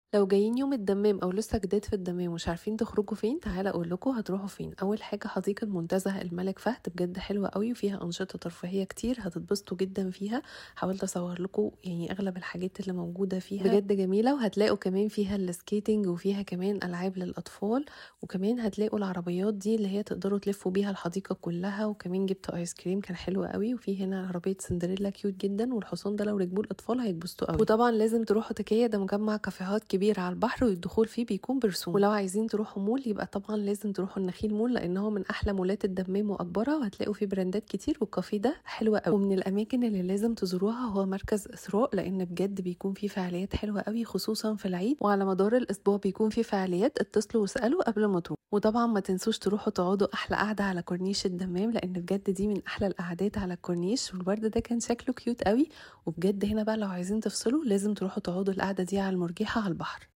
لو جايين يوم الدمام او لسه جداد في الدمام ومش عارفين تخرجوا فين تعالى اقول لكم هتروحوا فين اول حاجه حديقه منتزه الملك فهد بجد حلوه قوي وفيها انشطه ترفيهيه كتير هتتبسطوا جدا فيها حاولت اصور لكم يعني اغلب الحاجات اللي موجوده فيها بجد جميله وهتلاقوا كمان فيها السكيتنج وفيها كمان العاب للاطفال وكمان هتلاقوا العربيات دي اللي هي تقدروا تلفوا بيها الحديقه كلها وكمان جبتوا ايس كريم كان حلو قوي وفي هنا عربيه سندريلا كيوت جدا والحصان ده لو ركبوه الاطفال هيتبسطوا قوي وطبعا لازم تروحوا تكيه ده مجمع كافيهات كبير على البحر والدخول فيه بيكون برسوم ولو عايزين تروحوا مول يبقى طبعا لازم تروحوا النخيل مول لان هو من احلى مولات الدمام واكبرها وهتلاقوا فيه براندات كتير والكافيه ده حلو قوي ومن الاماكن اللي لازم تزوروها هو مركز اثراء لان بجد بيكون فيه فعاليات حلوه قوي خصوصا في العيد وعلى مدار الاسبوع بيكون فيه فعاليات اتصلوا واسالوا قبل ما تروحوا وطبعا ما تنسوش تروحوا تقعدوا احلى قعده على كورنيش الدمام لان بجد دي من احلى القعدات على الكورنيش والورد ده كان شكله كيوت قوي وبجد هنا بقى لو عايزين تفصلوا لازم تروحوا تقعدوا القعده دي على المرجحه على البحر